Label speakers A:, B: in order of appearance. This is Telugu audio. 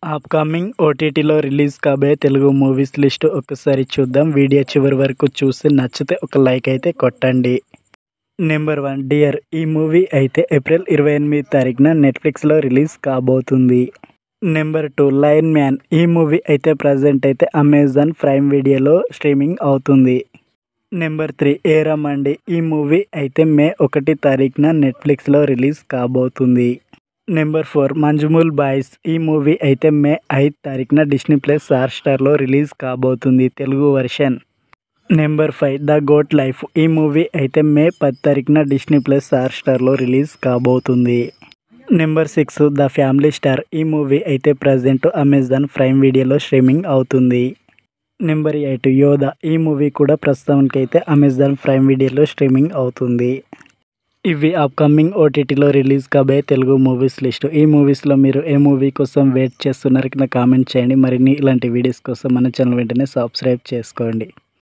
A: అప్కమింగ్ ఓటీటీలో రిలీజ్ కాబోయే తెలుగు మూవీస్ లిస్ట్ ఒకసారి చూద్దాం వీడియో చివరి వరకు చూసి నచ్చితే ఒక లైక్ అయితే కొట్టండి నెంబర్ వన్ డియర్ ఈ మూవీ అయితే ఏప్రిల్ ఇరవై ఎనిమిది తారీఖున నెట్ఫ్లిక్స్లో రిలీజ్ కాబోతుంది నెంబర్ టూ లైన్ మ్యాన్ ఈ మూవీ అయితే ప్రజెంట్ అయితే అమెజాన్ ప్రైమ్ వీడియోలో స్ట్రీమింగ్ అవుతుంది నెంబర్ త్రీ ఏరమండి ఈ మూవీ అయితే మే ఒకటి తారీఖున నెట్ఫ్లిక్స్లో రిలీజ్ కాబోతుంది నెంబర్ ఫోర్ మంజుమూల్ బాయ్స్ ఈ మూవీ అయితే మే ఐదు తారీఖున డిస్నీ ప్లస్ స్టార్ స్టార్లో రిలీజ్ కాబోతుంది Telugu version number five the goat life ఈ మూవీ అయితే మే పది తారీఖున డిస్నీ ప్లస్ స్టార్ స్టార్లో రిలీజ్ కాబోతుంది number six the family star ఈ మూవీ అయితే ప్రజెంట్ అమెజాన్ ప్రైమ్ వీడియోలో స్ట్రీమింగ్ అవుతుంది నెంబర్ ఎయిట్ యోధ ఈ మూవీ కూడా ప్రస్తుతానికి అయితే అమెజాన్ ప్రైమ్ వీడియోలో స్ట్రీమింగ్ అవుతుంది ఇవి అప్కమింగ్ ఓటీటీలో రిలీజ్ కాబోయే తెలుగు మూవీస్ లిస్ట్ ఈ మూవీస్లో మీరు ఏ మూవీ కోసం వెయిట్ చేస్తున్నారు కింద కామెంట్ చేయండి మరిన్ని ఇలాంటి వీడియోస్ కోసం మన ఛానల్ వెంటనే సబ్స్క్రైబ్ చేసుకోండి